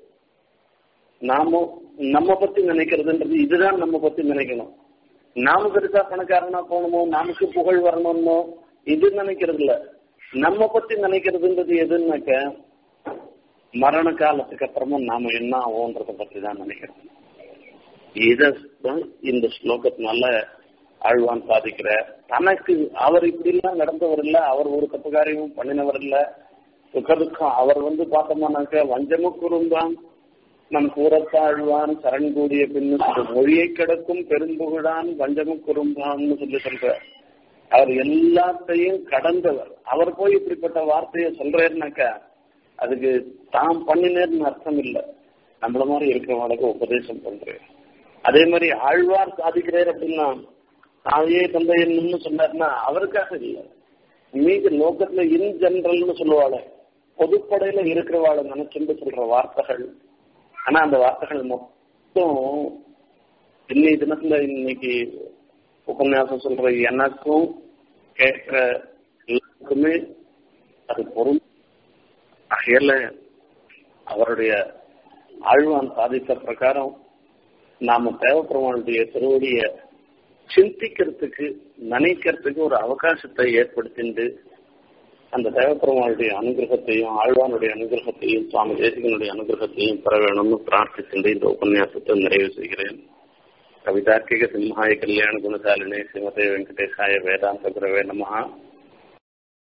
நாம நம்ம பத்தி நினைக்கிறதுன்றது இதுதான் நம்ம பத்தி நினைக்கணும் நாம பெருசா பணக்காரனா போகணுமோ நமக்கு புகழ் வரணுமோ இது நினைக்கிறது இல்ல நம்ம பத்தி நினைக்கிறதுன்றது எதுன்னாக்க மரண காலத்துக்கு அப்புறமா நாம என்ன ஆவோன்றத பத்தி தான் நினைக்கிறோம் இதான் இந்த ஸ்லோகத்தினால ஆழ்வான் சாதிக்கிற தனக்கு அவர் இப்படி எல்லாம் நடந்தவர் இல்ல அவர் ஒரு தப்பு காரியமும் பண்ணினவர் இல்ல சுகதுக்கம் அவர் வந்து பார்த்தோம்னாக்க வஞ்சமுக்குறுந்தான் நம் கூறத்தாழ்வான் சரண் கூடிய பின்னு மொழியை கிடக்கும் பெரும்புகழான் வஞ்சமுக்குறும்பான்னு சொல்லி சொல்ற அவர் எல்லாத்தையும் கடந்தவர் அவர் போய் இப்படிப்பட்ட வார்த்தையை சொல்றாருனாக்கா அதுக்கு தாம் பண்ணினேர்னு அர்த்தம் இல்லை நம்மள மாதிரி இருக்கிறவங்களுக்கு உபதேசம் பண்றேன் அதே மாதிரி ஆழ்வார் சாதிக்கிறார் அப்படின்னா தாயே தந்தையன்னு சொன்னார்னா அவருக்காக இல்லை மீது லோகத்துல இன் ஜெனரல்னு சொல்லுவாள் பொதுப்படையில இருக்கிறவாளை நினைச்சுட்டு சொல்ற வார்த்தைகள் ஆனா அந்த வார்த்தைகள் மொத்தம் இன்னைய தினத்துல இன்னைக்கு உபன்யாசம் சொல்ற எனக்கும் கேட்கிற எல்லாருக்குமே அது பொருள் ஆகையில அவருடைய ஆழ்வான் சாதித்த பிரகாரம் நாம தேவப்பெருமானுடைய திருவடிய சிந்திக்கிறதுக்கு நினைக்கிறதுக்கு ஒரு அவகாசத்தை ஏற்படுத்திண்டு அந்த தேவப்பெருமானுடைய அனுகிரகத்தையும் ஆழ்வானுடைய அனுகிரகத்தையும் சுவாமி தேசிகனுடைய அனுகிரகத்தையும் பெற வேணும்னு பிரார்த்திக்கின்ற இந்த உபன்யாசத்தை நிறைவு செய்கிறேன் கவிதார்க்கிக சிம்ஹாய கல்யாண குணசாலினே ஸ்ரீமதே வெங்கடேசாய வேதாந்த குரவே நமஹா